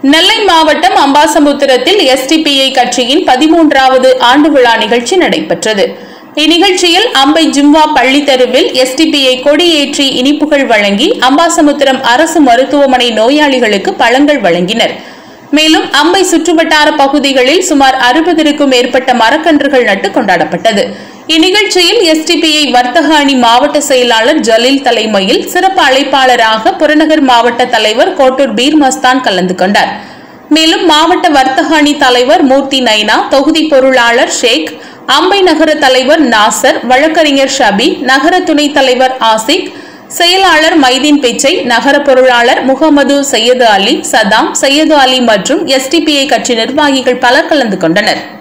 நெல்லை மாவட்டம் அம்பாசமுத்திரத்தில் எஸ்டிபிஐ கட்சியின் பதிமூன்றாவது ஆண்டு விழா நிகழ்ச்சி நடைபெற்றது இந்நிகழ்ச்சியில் அம்பை ஜிம்வா பள்ளி தெருவில் எஸ்டிபிஐ கொடியேற்றி இனிப்புகள் வழங்கி அம்பாசமுத்திரம் அரசு மருத்துவமனை நோயாளிகளுக்கு பழங்கள் வழங்கினர் மேலும் அம்பை சுற்றுவட்டார பகுதிகளில் சுமார் அறுபதற்கும் மேற்பட்ட மரக்கன்றுகள் நட்டு கொண்டாடப்பட்டது இந்நிகழ்ச்சியில் எஸ்டிபிஐ வர்த்தக அணி மாவட்ட செயலாளர் ஜலீல் தலைமையில் சிறப்பு அழைப்பாளராக புறநகர் மாவட்ட தலைவர் கோட்டூர் பீர் மஸ்தான் கலந்து கொண்டார் மேலும் மாவட்ட வர்த்தக அணி தலைவர் மூர்த்தி நைனா தொகுதி பொருளாளர் ஷேக் அம்பை நகர தலைவர் நாசர் வழக்கறிஞர் ஷபி நகர துணைத் தலைவர் ஆசிக் செயலாளர் மைதீன் பிச்சை நகர பொருளாளர் முகமது சையது அலி சதாம் சையது அலி மற்றும் எஸ்டிபிஐ கட்சி நிர்வாகிகள் பலர் கலந்து கொண்டனர்